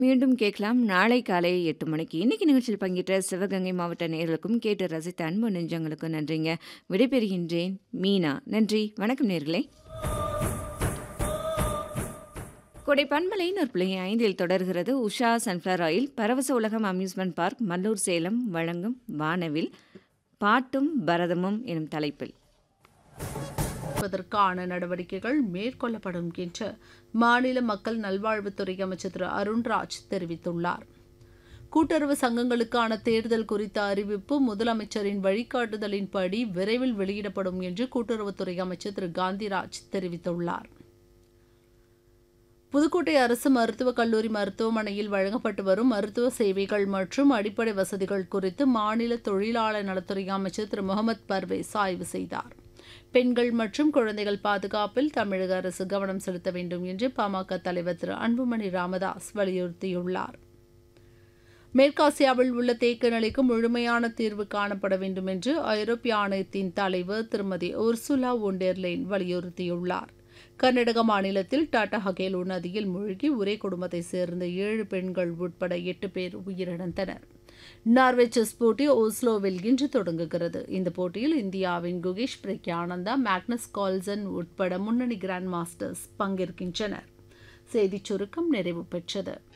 மீண்டும் கேட்கலாம் நாளை காலை எட்டு மணிக்கு இன்னைக்கு நிகழ்ச்சியில் பங்கேற்ற சிவகங்கை மாவட்ட நேர்களுக்கும் கேட்டு ரசித்த அன்பு நெஞ்சங்களுக்கும் நன்றிங்க விடைபெறுகின்றேன் மீனா நன்றி வணக்கம் நேர்களே கொடை பண்பலையின் ஒரு பிள்ளை ஐந்தில் தொடர்கிறது உஷா சன்ஃப்ளவர் ஆயில் பரவச உலகம் அம்யூஸ்மெண்ட் பார்க் மல்லூர் சேலம் வழங்கும் வானவில் பாட்டும் பரதமும் எனும் தலைப்பில் தடுப்பதற்கான நடவடிக்கைகள் மேற்கொள்ளப்படும் என்று மாநில மக்கள் நல்வாழ்வுத்துறை அமைச்சர் திரு அருண்ராஜ் தெரிவித்துள்ளார் கூட்டுறவு சங்கங்களுக்கான தேர்தல் குறித்த அறிவிப்பு முதலமைச்சரின் வழிகாட்டுதலின்படி விரைவில் வெளியிடப்படும் என்று கூட்டுறவுத்துறை அமைச்சர் திரு காந்திராஜ் தெரிவித்துள்ளார் புதுக்கோட்டை அரசு மருத்துவக் கல்லூரி மருத்துவமனையில் வழங்கப்பட்டு வரும் மருத்துவ சேவைகள் மற்றும் அடிப்படை வசதிகள் குறித்து மாநில தொழிலாளர் நலத்துறை அமைச்சர் திரு முகமது பர்வேஸ் ஆய்வு செய்தார் பெண்கள் மற்றும் குழந்தைகள் பாதுகாப்பில் தமிழக அரசு கவனம் செலுத்த வேண்டும் என்று பாமக தலைவர் திரு அன்புமணி ராமதாஸ் வலியுறுத்தியுள்ளார் மேற்காசியாவில் உள்ள தேக்க நிலைக்கு முழுமையான தீர்வு காணப்பட வேண்டும் என்று ஐரோப்பிய ஆணையத்தின் தலைவர் திருமதி உர்சுலா ஒண்டெர்லைன் வலியுறுத்தியுள்ளார் கர்நாடக மாநிலத்தில் டாடா ஹகேலு நதியில் மூழ்கி ஒரே குடும்பத்தைச் சேர்ந்த ஏழு பெண்கள் உட்பட எட்டு பேர் உயிரிழந்தனர் நார்வே செஸ் போட்டி ஓஸ்லோவில் இன்று தொடங்குகிறது இந்த போட்டியில் இந்தியாவின் குகேஷ் பிரக்யானந்தா மேக்னஸ் கால்சன் உட்பட முன்னணி கிராண்ட் மாஸ்டர்ஸ் பங்கேற்கின்றனர் செய்திச் சுருக்கம் நிறைவு பெற்றது